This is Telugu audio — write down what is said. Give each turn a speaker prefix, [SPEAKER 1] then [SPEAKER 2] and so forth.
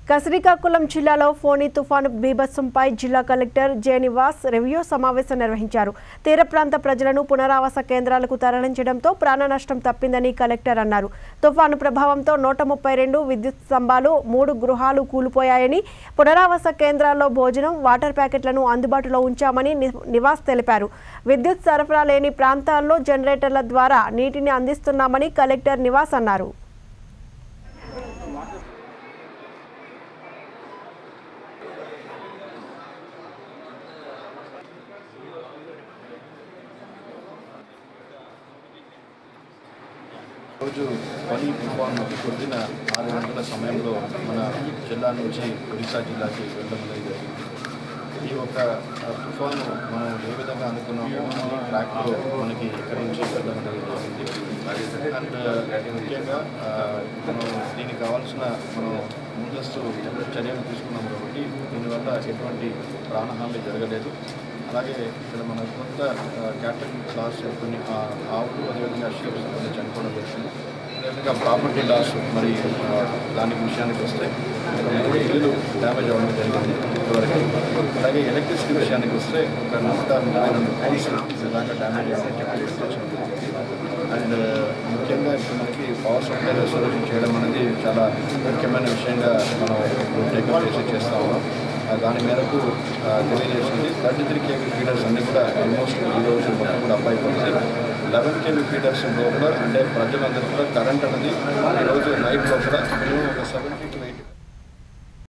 [SPEAKER 1] శ్రీకాకుళం జిల్లాలో ఫోని తుఫాను బీభత్సంపై జిల్లా కలెక్టర్ జె నివాస్ రివ్యూ సమావేశం నిర్వహించారు తీర ప్రాంత ప్రజలను పునరావాస కేంద్రాలకు తరలించడంతో ప్రాణ నష్టం తప్పిందని కలెక్టర్ అన్నారు తుఫాను ప్రభావంతో నూట ముప్పై రెండు విద్యుత్ స్తంభాలు మూడు గృహాలు కూలిపోయాయని పునరావాస కేంద్రాల్లో భోజనం వాటర్ ప్యాకెట్లను అందుబాటులో ఉంచామని ని- నివాస్ తెలిపారు విద్యుత్ సరఫరా లేని ప్రాంతాల్లో జనరేటర్ల ద్వారా నీటిని అందిస్తున్నామని కలెక్టర్ నివాస్ అన్నారు
[SPEAKER 2] రోజు పని తుఫాను పొద్దున ఆరు గంటల సమయంలో మన జిల్లా నుంచి ఒడిశా జిల్లాకి వెళ్ళడం అనేది జరిగింది ఈ యొక్క ఆ, తుఫాను మనం ఏ విధంగా అనుకున్నామో అన్ని ట్రాక్లో మనకి ఇక్కడి నుంచి వెళ్ళడం అనేది జరిగింది అండ్ ముఖ్యంగా ఆ, మనం దీనికి కావాల్సిన మనం ముందస్తు చర్యలు తీసుకున్నాం కాబట్టి దీనివల్ల ఎటువంటి ప్రాణహాని జరగలేదు అలాగే ఇక్కడ మన కొత్త క్యాటరింగ్ క్లాస్ కొన్ని ఆ, ఆవులు అదేవిధంగా షీప్స్ కొన్ని చనిపోవడం జరిగింది అదేవిధంగా ప్రాపర్టీ లాస్ మరి ఆ, దాని విషయానికి వస్తే మూడు ఇల్లు డ్యామేజ్ అవ్వడం జరిగింది ఇప్పటివరకు అలాగే ఎలక్ట్రిసిటీ విషయానికి వస్తే ఒక నూట ముప్పై రెండు పోల్స్ దాకా డ్యామేజ్ అయ్యింది అండ్ ముఖ్యంగా ఇప్పుడు మనకి పవర్ సప్లై రెస్టారేషన్ చేయడం అనేది చాలా ముఖ్యమైన విషయంగా మనం టేకప్ చేసి చేస్తా ఉన్నాం ఆ, దాని మేరకు ఆ, తెలియజేసింది థర్టీ త్రీ కేవీ ఫీడర్స్ అన్ని కూడా ఆల్మోస్ట్ ఈ రోజు మొత్తం కూడా అప్లై అయిపోతుంది లెవెన్ కేవీ ఫీడర్స్ లోపల అంటే ప్రజలందరూ కూడా కరెంట్ అనేది ఈరోజు నైట్ లోపల మినిమం ఒక సెవెంటీ టు ఎయిటీ